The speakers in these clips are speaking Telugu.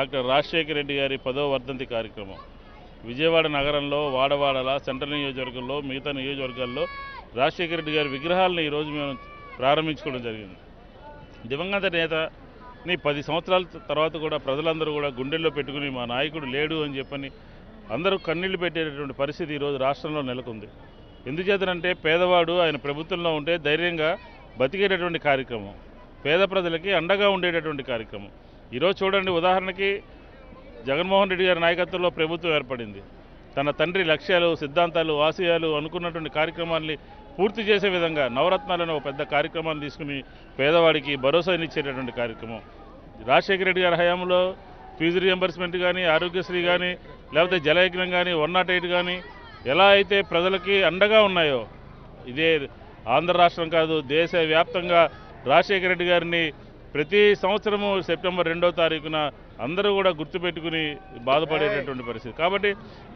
డాక్టర్ రాజశేఖర రెడ్డి గారి పదో వర్ధంతి కార్యక్రమం విజయవాడ నగరంలో వాడవాడల సెంట్రల్ నియోజకవర్గంలో మిగతా నియోజకవర్గాల్లో రాజశేఖర రెడ్డి గారి విగ్రహాలను ఈరోజు మేము ప్రారంభించుకోవడం జరిగింది దివంగత నేతని పది సంవత్సరాల తర్వాత కూడా ప్రజలందరూ కూడా గుండెల్లో పెట్టుకుని మా నాయకుడు లేడు అని చెప్పని అందరూ కన్నీళ్లు పెట్టేటటువంటి పరిస్థితి ఈరోజు రాష్ట్రంలో నెలకొంది ఎందుచేతనంటే పేదవాడు ఆయన ప్రభుత్వంలో ఉంటే ధైర్యంగా బతికేటటువంటి కార్యక్రమం పేద ప్రజలకి అండగా ఉండేటటువంటి కార్యక్రమం ఈరోజు చూడండి ఉదాహరణకి జగన్మోహన్ రెడ్డి గారి నాయకత్వంలో ప్రభుత్వం ఏర్పడింది తన తండ్రి లక్ష్యాలు సిద్ధాంతాలు ఆశయాలు అనుకున్నటువంటి కార్యక్రమాన్ని పూర్తి చేసే విధంగా నవరత్నాలను ఒక పెద్ద కార్యక్రమాన్ని తీసుకుని పేదవాడికి భరోసానిచ్చేటటువంటి కార్యక్రమం రాజశేఖర రెడ్డి గారి హయాంలో ఫీజు రియంబర్స్మెంట్ కానీ ఆరోగ్యశ్రీ కానీ లేకపోతే జలయజ్ఞం కానీ వన్ నాట్ ఎయిట్ కానీ ఎలా అయితే ప్రజలకి అండగా ఉన్నాయో ఇదే ఆంధ్ర రాష్ట్రం కాదు దేశవ్యాప్తంగా రాజశేఖర రెడ్డి గారిని ప్రతి సంవత్సరము సెప్టెంబర్ రెండో తారీఖున అందరూ కూడా గుర్తుపెట్టుకుని బాధపడేటటువంటి పరిస్థితి కాబట్టి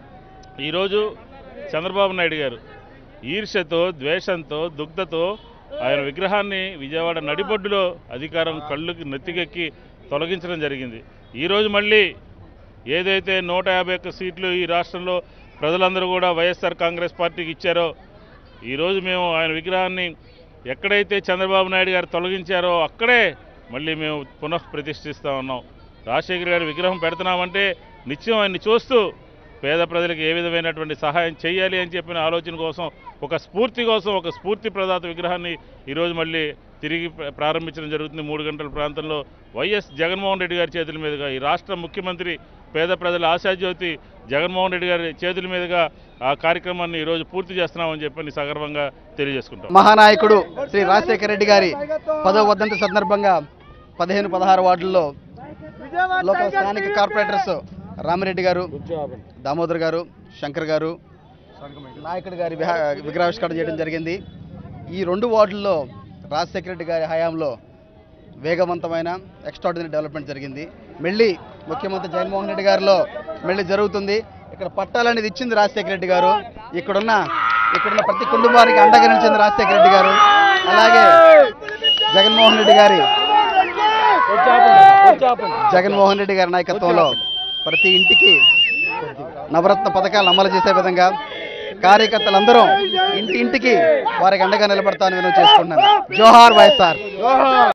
ఈరోజు చంద్రబాబు నాయుడు గారు ఈర్ష్యతో ద్వేషంతో దుగ్ధతో ఆయన విగ్రహాన్ని విజయవాడ నడిబొడ్డులో అధికారం కళ్ళుకి నెత్తికెక్కి తొలగించడం జరిగింది ఈరోజు మళ్ళీ ఏదైతే నూట యాభై ఒక్క సీట్లు ఈ రాష్ట్రంలో ప్రజలందరూ కూడా వైఎస్ఆర్ కాంగ్రెస్ పార్టీకి ఇచ్చారో ఈరోజు మేము ఆయన విగ్రహాన్ని ఎక్కడైతే చంద్రబాబు నాయుడు గారు తొలగించారో అక్కడే మళ్ళీ మేము పునః ప్రతిష్ఠిస్తూ ఉన్నాం రాజశేఖర్ గారి విగ్రహం పెడుతున్నామంటే నిత్యం ఆయన్ని చూస్తూ పేద ప్రజలకు ఏ విధమైనటువంటి సహాయం చేయాలి అని చెప్పిన ఆలోచన కోసం ఒక స్ఫూర్తి కోసం ఒక స్ఫూర్తి ప్రదాత విగ్రహాన్ని ఈరోజు మళ్ళీ తిరిగి ప్ర- ప్రారంభించడం జరుగుతుంది మూడు గంటల ప్రాంతంలో వైఎస్ జగన్మోహన్ రెడ్డి గారి చేతుల మీదుగా ఈ రాష్ట్ర ముఖ్యమంత్రి పేద ప్రజల ఆశాజ్యోతి జగన్మోహన్ రెడ్డి గారి చేతుల మీదుగా ఆ కార్యక్రమాన్ని ఈరోజు పూర్తి చేస్తున్నామని చెప్పని సగర్వంగా తెలియజేసుకుంటాం మహానాయకుడు శ్రీ రాజశేఖర రెడ్డి గారి పదో వర్ధంతి సందర్భంగా పదిహేను పదహారు వార్డుల్లో లోకల్ స్థానిక కార్పొరేటర్స్ రామిరెడ్డి గారు దామోదర్ గారు శంకర్ గారు నాయకుడి గారి విహా- విగ్రహావిష్కరణ చేయడం జరిగింది ఈ రెండు వార్డుల్లో రాజశేఖర రెడ్డి గారి హయాంలో వేగవంతమైన ఎక్స్ట్రాడినరీ డెవలప్మెంట్ జరిగింది మళ్ళీ ముఖ్యమంత్రి జగన్మోహన్ రెడ్డి గారిలో మళ్ళీ జరుగుతుంది ఇక్కడ పట్టాలనేది ఇచ్చింది రాజశేఖర రెడ్డి గారు ఇక్కడున్న ఇక్కడున్న ప్రతి కుటుంబానికి అండగా నిలిచింది రాజశేఖర రెడ్డి గారు అలాగే జగన్మోహన్ రెడ్డి గారి జగన్మోహన్ రెడ్డి గారి నాయకత్వంలో ప్రతి ఇంటికి నవరత్న పథకాలు అమలు చేసే విధంగా కార్యకర్తలందరూ ఇంటి ఇంటికి వారికి అండగా నిలబడతాను వినో చేసుకుంటున్నాను జోహార్ వైఎస్ఆర్